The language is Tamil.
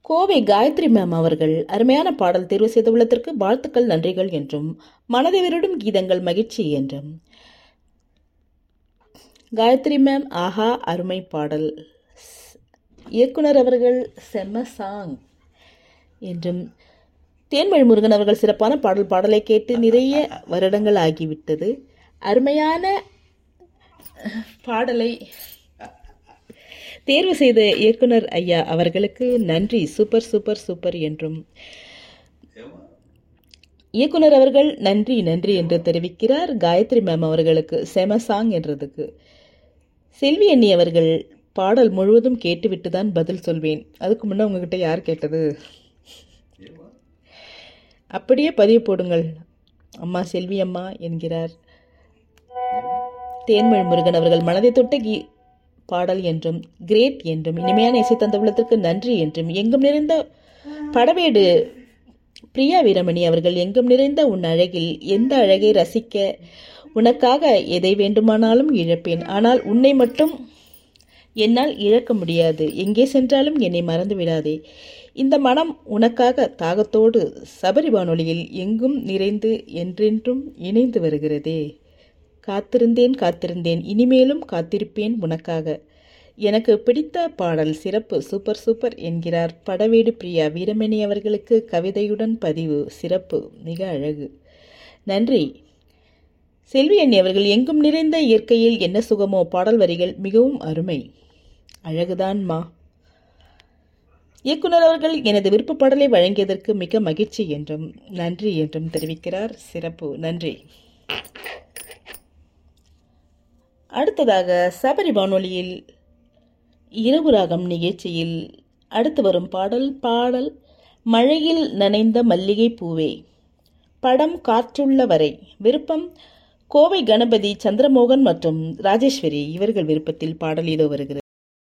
கோவை காயத்ரி மேம் அவர்கள் அருமையான பாடல் தேர்வு செய்துள்ளதற்கு வாழ்த்துக்கள் நன்றிகள் என்றும் மனதை விருடும் கீதங்கள் மகிழ்ச்சி என்றும் காயத்ரி மேம் ஆஹா அருமை பாடல் இயக்குனர் அவர்கள் செம்ம சாங் என்றும் தேன்மொழி முருகன் அவர்கள் சிறப்பான பாடல் பாடலை கேட்டு நிறைய வருடங்கள் ஆகிவிட்டது அருமையான பாடலை தேர்வு செய்த இயக்குனர் ஐயா அவர்களுக்கு நன்றி சூப்பர் சூப்பர் சூப்பர் என்றும் இயக்குனர் அவர்கள் நன்றி நன்றி என்று தெரிவிக்கிறார் காயத்ரி மேம் அவர்களுக்கு செம சாங் என்றதுக்கு செல்வி அண்ணி அவர்கள் பாடல் முழுவதும் கேட்டுவிட்டு தான் பதில் சொல்வேன் அதுக்கு முன்னே உங்ககிட்ட யார் கேட்டது அப்படியே பதிவு போடுங்கள் அம்மா செல்வி அம்மா என்கிறார் தேன்மொழி முருகன் அவர்கள் மனதை தொட்ட கீ பாடல் என்றும் கிரேட் என்றும் இனிமையான இசை தந்தவுள்ளத்திற்கு நன்றி என்றும் எங்கும் நிறைந்த படவேடு பிரியா வீரமணி அவர்கள் எங்கும் நிறைந்த உன் அழகில் எந்த அழகை ரசிக்க உனக்காக எதை வேண்டுமானாலும் இழப்பேன் ஆனால் உன்னை மட்டும் என்னால் இழக்க முடியாது எங்கே சென்றாலும் என்னை மறந்து விடாதே இந்த மனம் உனக்காக தாகத்தோடு சபரி வானொலியில் எங்கும் நிறைந்து என்றென்றும் இணைந்து வருகிறதே காத்திருந்தேன் காத்திருந்தேன் இனிமேலும் காத்திருப்பேன் உனக்காக எனக்கு பிடித்த பாடல் சிறப்பு சூப்பர் சூப்பர் என்கிறார் படவேடு பிரியா வீரமணி அவர்களுக்கு கவிதையுடன் பதிவு சிறப்பு மிக அழகு நன்றி செல்வி அண்ணி அவர்கள் எங்கும் நிறைந்த இயற்கையில் என்ன சுகமோ பாடல் வரிகள் மிகவும் அருமை அழகுதான் மா இயக்குனர் அவர்கள் எனது விருப்ப பாடலை வழங்கியதற்கு மிக மகிழ்ச்சி என்றும் நன்றி என்றும் தெரிவிக்கிறார் சிறப்பு நன்றி அடுத்ததாக சபரி வானொலியில் இரவு ராகம் நிகழ்ச்சியில் அடுத்து வரும் பாடல் பாடல் மழையில் நனைந்த மல்லிகை பூவே படம் காற்றுள்ள வரை விருப்பம் கோவை கணபதி சந்திரமோகன் மற்றும் ராஜேஸ்வரி இவர்கள் விருப்பத்தில் பாடல் இதோ வருகிறது